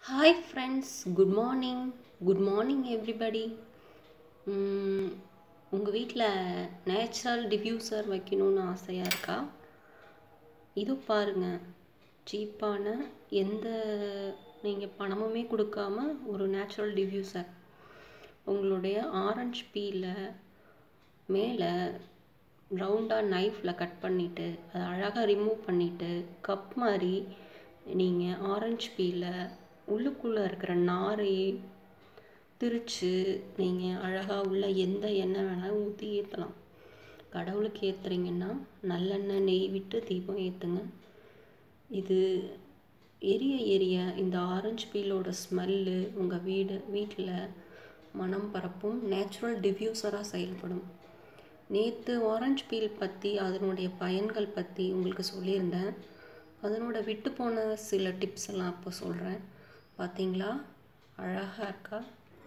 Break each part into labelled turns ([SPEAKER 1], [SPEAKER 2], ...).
[SPEAKER 1] hi friends good morning good morning everybody உங்கள் வீட்டில் natural diffuser வைக்கணும்னு ஆசையாக இருக்கா இது பாருங்கள் சீப்பான எந்த நீங்கள் பணமுமே கொடுக்காம ஒரு நேச்சுரல் டிஃப்யூசர் உங்களுடைய ஆரஞ்சு பீலை மேலே ரவுண்டாக நைஃப்பில் கட் பண்ணிவிட்டு அதை அழகாக ரிமூவ் பண்ணிவிட்டு கப் மாதிரி நீங்கள் ஆரஞ்சு பீலை உள்ளுக்குள்ளே இருக்கிற நாரை திரித்து நீங்கள் அழகாக உள்ள எந்த எண்ணெய் வேணாலும் ஊற்றி ஏற்றலாம் கடவுளுக்கு ஏற்றுறீங்கன்னா நல்லெண்ணெய் நெய் விட்டு தீபம் ஏற்றுங்க இது எரிய எரிய இந்த ஆரஞ்சு பீலோட ஸ்மெல்லு உங்கள் வீடு வீட்டில் மனம் பரப்பும் நேச்சுரல் டிஃப்யூசராக செயல்படும் நேற்று ஆரஞ்சு பீல் பற்றி அதனுடைய பயன்கள் பற்றி உங்களுக்கு சொல்லியிருந்தேன் அதனோட விட்டு போன சில டிப்ஸ் எல்லாம் இப்போ சொல்கிறேன் பார்த்தீங்களா அழகாக இருக்கா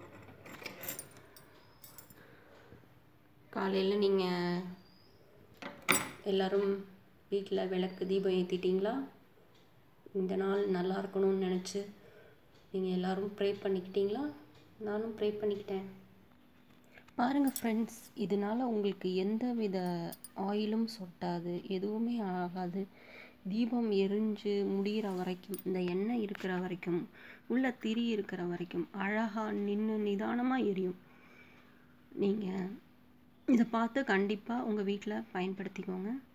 [SPEAKER 1] காலையில் நீங்கள் எல்லோரும் வீட்டில் விளக்கு தீபம் ஏற்றிட்டீங்களா இந்த நாள் நல்லா இருக்கணும்னு நினச்சி நீங்கள் எல்லோரும் ப்ரே பண்ணிக்கிட்டீங்களா நானும் ப்ரே பண்ணிக்கிட்டேன் பாருங்கள் ஃப்ரெண்ட்ஸ் இதனால் உங்களுக்கு எந்த வித ஆயிலும் சொட்டாது எதுவுமே ஆகாது தீபம் எரிஞ்சு முடிகிற வரைக்கும் இந்த எண்ணெய் இருக்கிற வரைக்கும் உள்ள திரி இருக்கிற வரைக்கும் அழகாக நின்று நிதானமாக எரியும் நீங்கள் இதை பார்த்து கண்டிப்பாக உங்கள் வீட்டில் பயன்படுத்திக்கோங்க